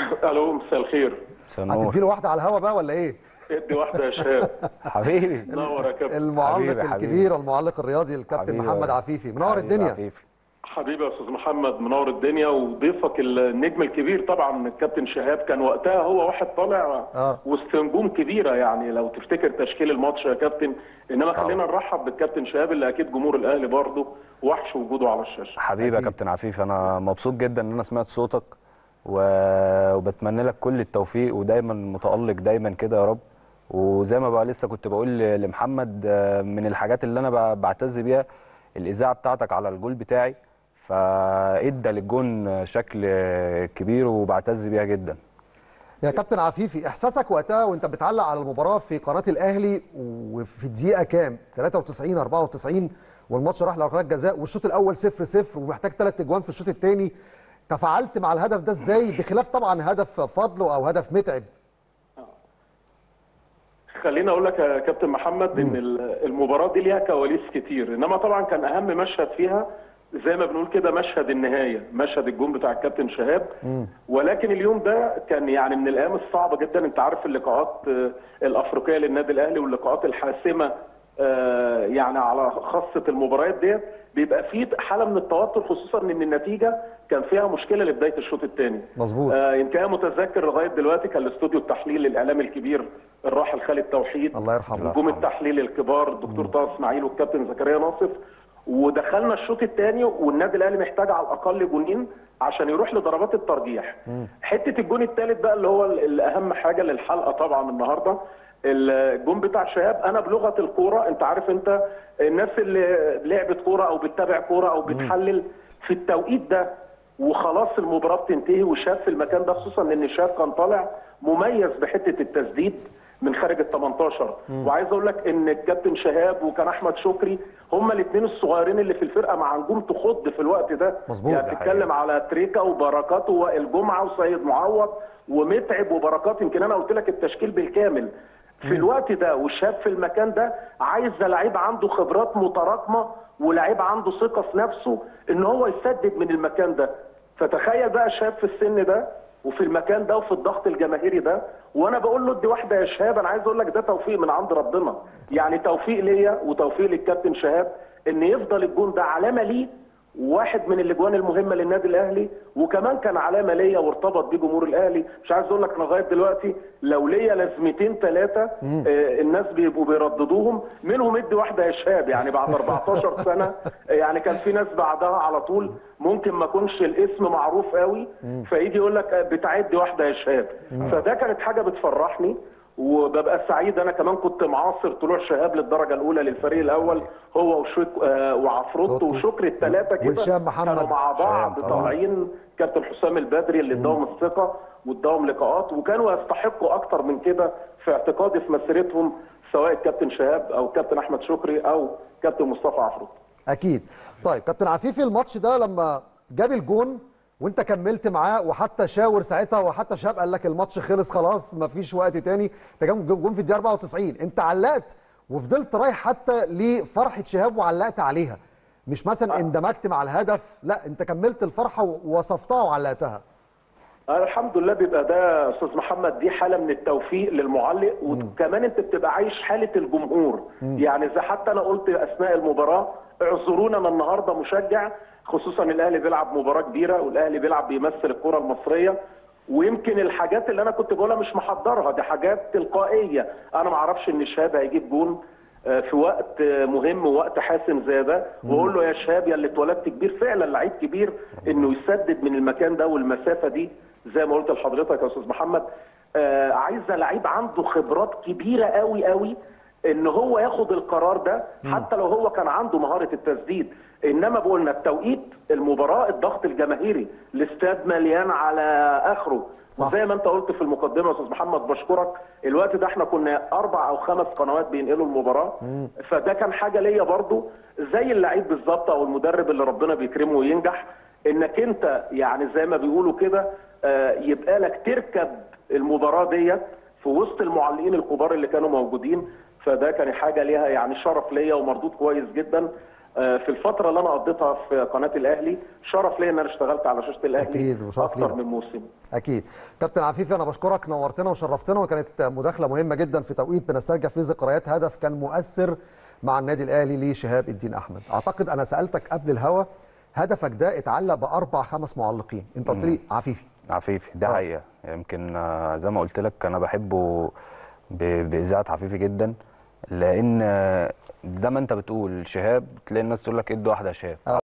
الو مساء الخير مساء النور هتديله واحده على الهوا بقى ولا ايه ادي واحده يا شهاب حبيبي نور يا كابتن المعلق حبيبي، حبيبي. الكبير المعلق الرياضي الكابتن حبيبي محمد يا- عفيفي منور حبيبي الدنيا عفيفي. حبيبي يا استاذ محمد منور الدنيا وضيفك النجم الكبير طبعا الكابتن شهاب كان وقتها هو واحد طالع آه. وسط نجوم كبيره يعني لو تفتكر تشكيل الماتش يا كابتن انما طبعا. خلينا نرحب بالكابتن شهاب اللي اكيد جمهور الاهلي برضه وحش وجوده على الشاشه حبيبي يا أكيد. كابتن عفيف انا مبسوط جدا ان انا سمعت صوتك و... وبتمنى لك كل التوفيق ودايما متالق دايما كده يا رب وزي ما بقى لسه كنت بقول ل- لمحمد آه، من الحاجات اللي انا ب- بعتز بيها الاذاعه بتاعتك على الجول بتاعي فادى للجون شكل كبير وبعتز بيها جدا يا كابتن عفيفي احساسك وقتها وانت بتعلق على المباراه في قناه الاهلي وفي الدقيقه كام 93 94 والماتش راح لركلات جزاء والشوط الاول 0 0 ومحتاج ثلاث اجوان في الشوط الثاني تفاعلت مع الهدف ده ازاي بخلاف طبعا هدف فضله او هدف متعب خليني اقول لك يا كابتن محمد ان ال- المباراه دي ليها كواليس كتير انما طبعا كان اهم مشهد فيها زي ما بنقول كده مشهد النهايه مشهد الجون بتاع الكابتن شهاب ولكن اليوم ده كان يعني من الايام الصعبه جدا انت عارف اللقاءات آه، الافريقيه للنادي الاهلي واللقاءات الحاسمه آه، يعني على خاصه المباريات ديت بيبقى في حاله من التوتر خصوصا ان النتيجه كان فيها مشكله لبدايه الشوط الثاني مظبوط. آه، يمكن انا متذكر لغايه دلوقتي كان الاستوديو التحليل الاعلامي الكبير الراحل خالد توحيد الله يرحمه نجوم التحليل الكبار الدكتور طه اسماعيل والكابتن زكريا ناصف ودخلنا الشوط الثاني والنادي الاهلي محتاج على الاقل جونين عشان يروح لضربات الترجيح حته الجون الثالث بقى اللي هو ال- الاهم حاجه للحلقه طبعا النهارده الجون بتاع شهاب انا بلغه الكوره انت عارف انت الناس اللي لعبت كوره او بتتابع كوره او بتحلل في التوقيت ده وخلاص المباراه بتنتهي وشاب في المكان ده خصوصا ان شاب كان طالع مميز بحته التسديد من خارج ال 18 وعايز اقول لك ان الكابتن شهاب وكان احمد شكري هما الاثنين الصغيرين اللي في الفرقه مع نجوم تخض في الوقت ده مظبوط، يعني ده بتتكلم على تريكا وبركات ووائل جمعه وسيد معوض ومتعب وبركات يمكن انا قلت لك التشكيل بالكامل في الوقت ده والشاب في المكان ده عايز لعيب عنده خبرات متراكمه ولعيب عنده ثقه في نفسه ان هو يسدد من المكان ده فتخيل بقى شاب في السن ده وفي المكان ده وفي الضغط الجماهيري ده وانا بقول له ادي واحده يا شهاب انا عايز اقول لك ده توفيق من عند ربنا يعني توفيق ليا وتوفيق للكابتن شهاب ان يفضل الجون ده علامه ليه واحد من الاجوان المهمه للنادي الاهلي وكمان كان علامه ليا وارتبط بيه جمهور الاهلي مش عايز اقول لك أنا لغايه دلوقتي لو ليا لازمتين ثلاثه آه الناس بيبقوا بيرددوهم منهم ادي واحده يا شهاب يعني بعد 14 سنه آه، يعني كان في ناس بعدها على طول ممكن ما يكونش الاسم معروف قوي فيجي يقول لك آه، بتعدي واحده يا شهاب فده كانت حاجه بتفرحني وببقى سعيد انا كمان كنت معاصر طلوع شهاب للدرجه الاولى للفريق الاول هو وشوك آه وعفروتو وشكري الثلاثه كده وهشام محمد. كانوا مع بعض هشام طبعا. طالعين كابتن حسام البدري اللي اداهم الثقه واداهم لقاءات وكانوا يستحقوا اكتر من كده في اعتقادي في مسيرتهم سواء الكابتن شهاب او الكابتن احمد شكري او كابتن مصطفى عفروتو اكيد طيب كابتن عفيفي الماتش ده لما جاب الجون وانت كملت معاه وحتى شاور ساعتها وحتى شهاب قال لك الماتش خلص خلاص مفيش وقت تاني انت جاب جون في الدقيقه 94 انت علقت وفضلت رايح حتى لفرحه شهاب وعلقت عليها مش مثلا اندمجت مع الهدف لا انت كملت الفرحه ووصفتها وعلقتها آه، الحمد لله بيبقى ده يا استاذ محمد دي حاله من التوفيق للمعلق وكمان انت بتبقى عايش حاله الجمهور يعني زي حتى انا قلت اثناء المباراه اعذرونا انا النهارده مشجع خصوصا الاهلي بيلعب مباراه كبيره والاهلي بيلعب بيمثل الكره المصريه ويمكن الحاجات اللي انا كنت بقولها مش محضرها دي حاجات تلقائيه انا ما اعرفش ان شهاب هيجيب جون آه، في وقت آه، مهم ووقت حاسم زي ده واقول له يا شهاب يا اللي اتولدت كبير فعلا لعيب كبير انه يسدد من المكان ده والمسافه دي زي ما قلت لحضرتك يا استاذ محمد آه عايزه لعيب عنده خبرات كبيره قوي قوي ان هو ياخد القرار ده حتى لو هو كان عنده مهاره التسديد انما بقولنا التوقيت المباراه الضغط الجماهيري الاستاد مليان على اخره صح. وزي ما انت قلت في المقدمه يا استاذ محمد بشكرك الوقت ده احنا كنا اربع او خمس قنوات بينقلوا المباراه فده كان حاجه ليا برضو زي اللعيب بالظبط او المدرب اللي ربنا بيكرمه وينجح انك انت يعني زي ما بيقولوا كده آه، يبقى لك تركب المباراه ديت في وسط المعلقين الكبار اللي كانوا موجودين فده كان حاجه ليها يعني شرف ليا ومردود كويس جدا آه، في الفتره اللي انا قضيتها في قناه الاهلي شرف ليا ان انا اشتغلت على شاشه الاهلي أكيد، وشرف اكتر لينا. من موسم اكيد كابتن عفيفي انا بشكرك نورتنا وشرفتنا وكانت مداخله مهمه جدا في توقيت بنسترجع فيه ذكريات هدف كان مؤثر مع النادي الاهلي لشهاب الدين احمد اعتقد انا سالتك قبل الهوا هدفك ده اتعلق باربع خمس معلقين انت قلت لي عفيفي عفيفي ده آه. حقيقه يمكن آه، زي ما قلت لك انا بحبه ب- باذاعه عفيفي جدا لان آه، زي ما انت بتقول شهاب تلاقي الناس تقول لك ادوا واحده شهاب